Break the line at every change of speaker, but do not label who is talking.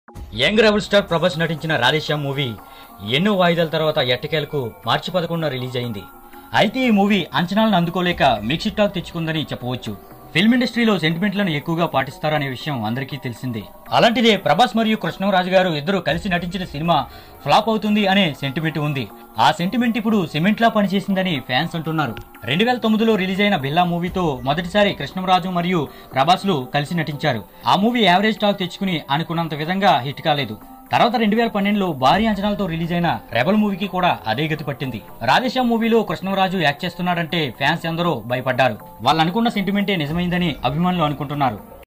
young rebel star Prabhas నటించిన Radhe Shyam movie ఎన్నో వాయిదాల తర్వాత ఎట్టకేలకు మార్చి పదకొండున రిలీజ్ అయింది అయితే ఈ మూవీ అంచనాలను అందుకోలేక మిక్స్డ్ టాక్ తెచ్చుకుందని చెప్పవచ్చు ఫిల్మ్ ఇండస్ట్రీలో సెంటిమెంట్లను ఎక్కువగా పాటిస్తారనే విషయం అందరికీ తెలిసిందే అలాంటిదే ప్రభాస్ మరియు కృష్ణరాజు గారు ఇద్దరు కలిసి నటించిన సినిమా ఫ్లాప్ అవుతుంది అనే సెంటిమెంట్ ఉంది ఆ సెంటిమెంట్ ఇప్పుడు సిమెంట్ లా పనిచేసిందని ఫ్యాన్స్ అంటున్నారు రెండు వేల తొమ్మిదిలో రిలీజ్ అయిన బిల్లా మూవీతో మొదటిసారి కృష్ణరాజు మరియు ప్రభాస్లు కలిసి నటించారు ఆ మూవీ యావరేజ్ టాక్ తెచ్చుకుని అనుకున్నంత విధంగా హిట్ కాలేదు తర్వాత రెండు వేల పన్నెండులో భారీ అంచనాలతో రిలీజ్ అయిన రెబల్ మూవీకి కూడా అదే గతి పట్టింది రాధేశ్యామ్ మూవీలో కృష్ణరాజు యాక్ట్ చేస్తున్నాడంటే ఫ్యాన్స్ ఎందరో భయపడ్డారు వాళ్ళు అనుకున్న సెంటిమెంటే నిజమైందని అభిమానులు అనుకుంటున్నారు